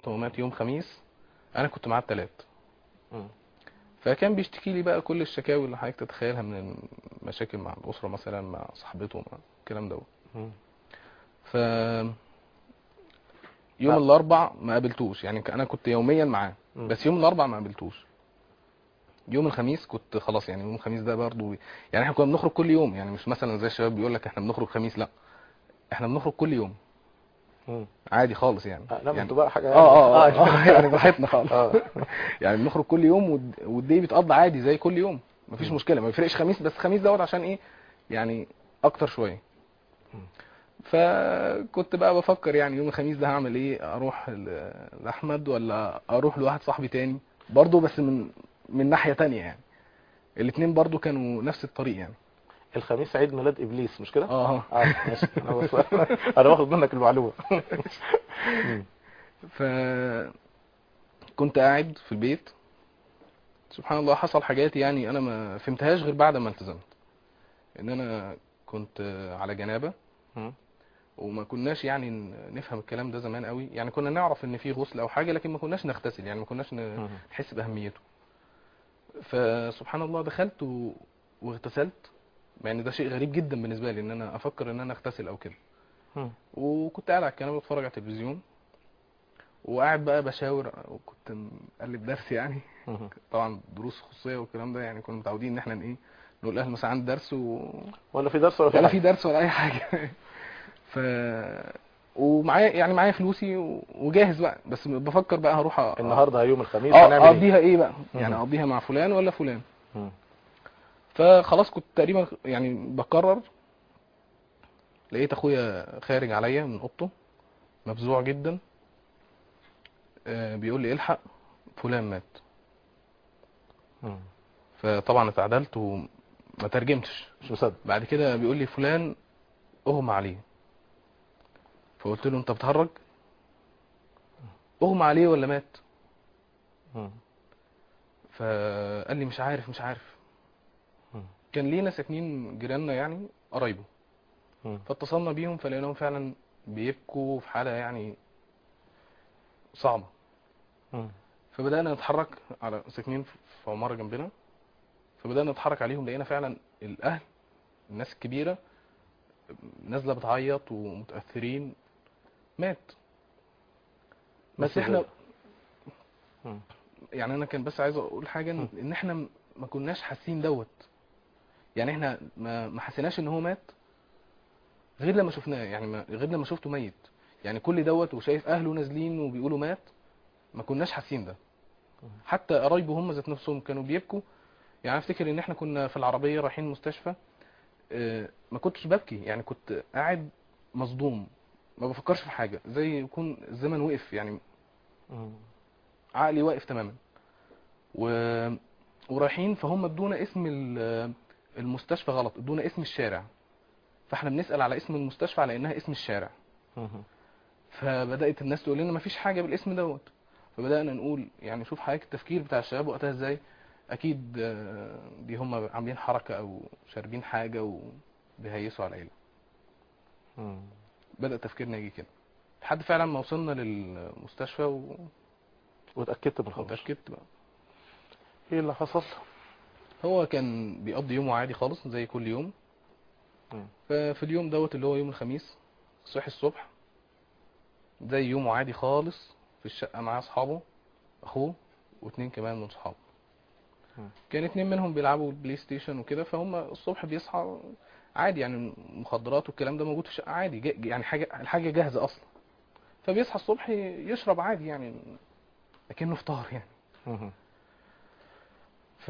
هو مات يوم خميس انا كنت معاه التلات مم. فكان بيشتكي لي بقى كل الشكاوي اللي حضرتك تتخيلها من المشاكل مع الاسره مثلا مع صاحبته مع الكلام ده مم. ف يوم آه. الاربع ما قابلتوش يعني ك- انا كنت يوميا معاه مم. بس يوم الاربع ما قابلتوش يوم الخميس كنت خلاص يعني يوم الخميس ده برضو يعني احنا كنا بنخرج كل يوم يعني مش مثلا زي الشباب بيقول لك احنا بنخرج خميس لا احنا بنخرج كل يوم مم. عادي خالص يعني آه، لا ما يعني انتوا بقى حاجه اه اه اه يعني براحتنا خالص اه يعني بنخرج كل يوم والد- والدي بيتقضى عادي زي كل يوم مفيش مم. مشكله ما بيفرقش خميس بس خميس دوت عشان ايه يعني اكتر شويه مم. فكنت بقى بفكر يعني يوم الخميس ده هعمل ايه اروح ل- لاحمد ولا اروح لواحد صاحبي تاني برضه بس من من ناحيه تانية يعني الاتنين برضه كانوا نفس الطريق يعني الخميس عيد ميلاد ابليس مش كده اه اه ماشي انا بس انا باخد منك المعلومه مم. ف كنت قاعد في البيت سبحان الله حصل حاجات يعني انا ما فهمتهاش غير بعد ما التزمت ان انا كنت على جنابه مم. وما كناش يعني ن- نفهم الكلام ده زمان قوي يعني كنا نعرف ان في غسل او حاجه لكن ما كناش نغتسل يعني ما كناش ن- مم. نحس باهميته فسبحان الله دخلت و... واغتسلت مع ان ده شيء غريب جدا بالنسبه لي ان انا افكر ان انا اغتسل او كده مم. وكنت قاعد على الكنبه بتفرج على التلفزيون وقاعد بقى بشاور وكنت مقلب درس يعني مم. طبعا دروس خصوصيه والكلام ده يعني كنا متعودين ان احنا ايه نقول لاهل مثلا عندي درس و... ولا في درس ولا في ولا حاجة؟ في درس ولا اي حاجه ف ومعايا يعني معايا فلوسي و- وجاهز بقى بس بفكر بقى هروح أ... النهارده يوم الخميس اه هنعمل ايه اقضيها ايه بقى يعني مم. اقضيها مع فلان ولا فلان مم. فخلاص كنت تقريبا يعني بقرر لقيت اخويا خارج عليا من اوضته مفزوع جدا آه، بيقول لي الحق فلان مات مم. فطبعا اتعدلت وما ترجمتش مش مصدق بعد كده بيقول لي فلان اغمى عليه فقلت له انت بتهرج اغمى عليه ولا مات مم. فقال لي مش عارف مش عارف مم. كان لينا ساكنين جيراننا يعني قرايبه مم. فاتصلنا بيهم فلقيناهم فعلا بيبكوا في حالة يعني صعبة مم. فبدأنا نتحرك على ساكنين في عمارة جنبنا فبدأنا نتحرك عليهم لقينا فعلا الأهل الناس الكبيرة نازلة بتعيط ومتأثرين مات بس بس احنا زي- مم. يعني انا كان بس عايز اقول حاجة ان إن احنا م- ما كناش حاسين دوت يعني احنا ما ما حسيناش ان هو مات غير لما شفناه يعني ما غير لما شفته ميت يعني كل دوت وشايف اهله نازلين وبيقولوا مات ما كناش حاسين ده حتى قرايبه هم ذات نفسهم كانوا بيبكوا يعني افتكر ان احنا كنا في العربية رايحين مستشفى آه، ما كنتش ببكي يعني كنت قاعد مصدوم ما بفكرش في حاجة زي يكون الزمن وقف يعني مم. عقلي واقف تماما و... ورايحين فهم ادونا اسم ال- المستشفى غلط ادونا اسم الشارع فاحنا بنسأل على اسم المستشفى على انها اسم الشارع مم. فبدأت الناس تقول لنا مفيش حاجة بالاسم دوت فبدأنا نقول يعني شوف حضرتك التفكير بتاع الشباب وقتها ازاي اكيد آه، دي هم عاملين حركة او شاربين حاجة وبيهيسوا على العيلة مم. بدأ تفكيرنا يجي كده لحد فعلا ما وصلنا للمستشفى و- واتاكدت من الخبر واتأكدت بقى ايه اللي حصل هو كان بيقضي يومه عادي خالص زي كل يوم مم. ففي اليوم دوت اللي هو يوم الخميس صحي الصبح زي يومه عادي خالص في الشقة معاه أصحابه أخوه واتنين كمان من صحابه مم. كان اتنين منهم بيلعبوا بلاي ستيشن وكده فهم الصبح بيصحى عادي يعني المخدرات والكلام ده موجود في الشقة عادي جا- يعني حاجة الحاجة جاهزة أصلا فبيصحى الصبح يشرب عادي يعني لكنه فطار يعني مم. ف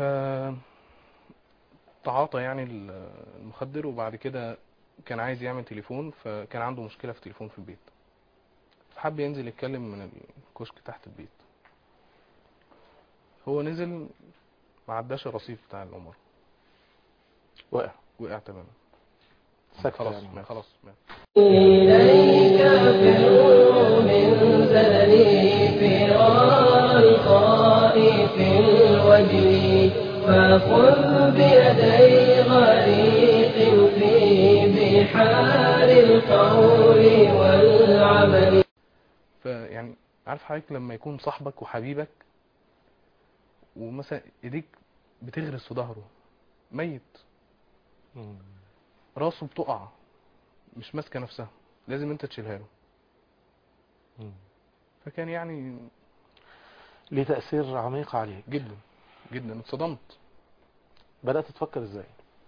تعاطى يعني ال- المخدر وبعد كده كان عايز يعمل تليفون فكان عنده مشكلة في تليفون في البيت فحب ينزل يتكلم من الكشك تحت البيت هو نزل ما عداش الرصيف بتاع العمر وقع وقع تماما سكتة خلاص يعني. ما خلاص مات إليك فروا من زلني فرار الخائف الوجل فخذ بيدي غريق في بحار القول والعمل فيعني عارف عارف حضرتك لما يكون صاحبك وحبيبك ومثلا ايديك بتغرس في ظهره ميت مم. راسه بتقع مش ماسكه نفسها لازم انت تشيلها له مم. فكان يعني ليه تأثير عميق عليك جدا جدا اتصدمت بدأت تفكر ازاي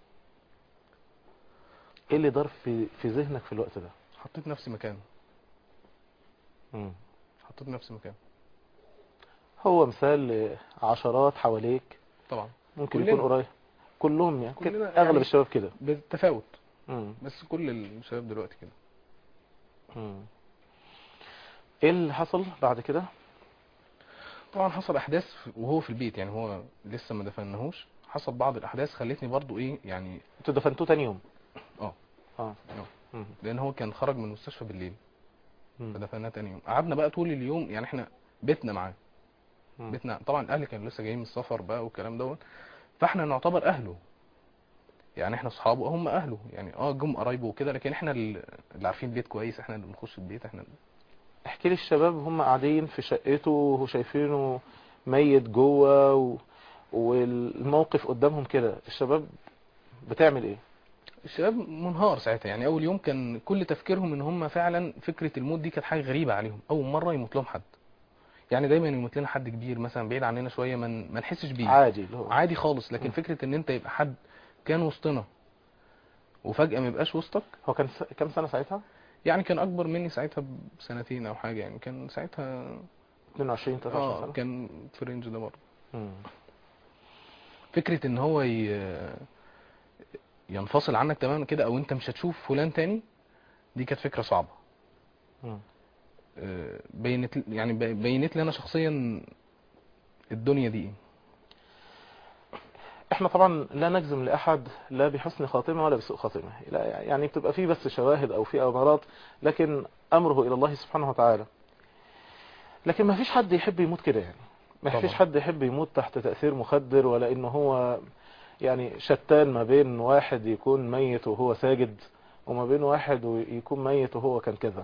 ايه اللي دار في في ذهنك في الوقت ده حطيت نفسي مكانه مم. حطيت نفسي مكانه هو مثال لعشرات حواليك طبعا ممكن كلنا. يكون قريب كلهم يعني كده. كلنا اغلب يعني- الشباب كده بالتفاوت مم. بس كل الشباب دلوقتي كده مم. ايه اللي حصل بعد كده طبعا حصل احداث في- وهو في البيت يعني هو لسه ما دفناهوش حصل بعض الاحداث خلتني برضو ايه يعني انتوا دفنتوه تاني يوم اه اه اه مم. لان هو كان خرج من المستشفى بالليل مم. فدفناه تاني يوم قعدنا بقى طول اليوم يعني احنا بيتنا معاه مم. بيتنا طبعا الاهل كانوا لسه جايين من السفر بقى والكلام دوت فاحنا نعتبر اهله يعني احنا اصحابه وهم اهله يعني اه جم قرايبه وكده لكن احنا ال- اللي عارفين البيت كويس احنا اللي بنخش البيت احنا اللي- احكي لي الشباب هم قاعدين في شقته وشايفينه ميت جوه و... والموقف قدامهم كده الشباب بتعمل ايه الشباب منهار ساعتها يعني اول يوم كان كل تفكيرهم ان هم فعلا فكره الموت دي كانت حاجه غريبه عليهم اول مره يموت لهم حد يعني دايما يموت لنا حد كبير مثلا بعيد عننا شويه ما من ما نحسش بيه عادي اللي هو عادي خالص لكن مم. فكره ان انت يبقى حد كان وسطنا وفجاه ما يبقاش وسطك هو كان س... كام سنة ساعتها يعني كان اكبر مني ساعتها بسنتين او حاجه يعني كان ساعتها 22 23 اه سنة كان في الرينج ده برضه مم. فكره ان هو ي... ينفصل عنك تماما كده او انت مش هتشوف فلان تاني دي كانت فكره صعبه مم. آه، بينت يعني بي- بينت لي انا شخصيا الدنيا دي ايه احنا طبعا لا نجزم لاحد لا بحسن خاتمه ولا بسوء خاتمه لا يعني بتبقى فيه بس شواهد او في امارات لكن امره الى الله سبحانه وتعالى لكن ما فيش حد يحب يموت كده يعني ما طبعا. فيش حد يحب يموت تحت تأثير مخدر ولا ان هو يعني شتان ما بين واحد يكون ميت وهو ساجد وما بين واحد ويكون ميت وهو كان كذا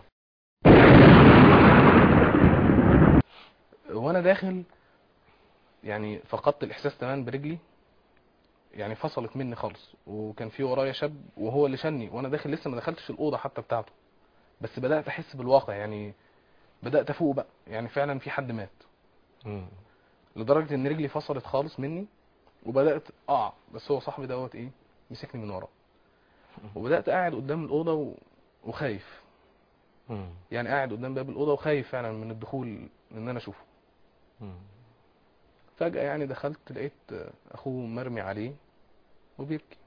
وانا داخل يعني فقدت الاحساس تماما برجلي يعني فصلت مني خالص وكان في ورايا شاب وهو اللي شني وانا داخل لسه ما دخلتش الاوضه حتى بتاعته بس بدات احس بالواقع يعني بدات افوق بقى يعني فعلا في حد مات لدرجه ان رجلي فصلت خالص مني وبدات اقع بس هو صاحبي دوت ايه مسكني من ورا وبدات قاعد قدام الاوضه و... وخايف يعني قاعد قدام باب الاوضه وخايف فعلا من الدخول ان انا اشوفه فجاه يعني دخلت لقيت اخوه مرمي عليه وبيبكي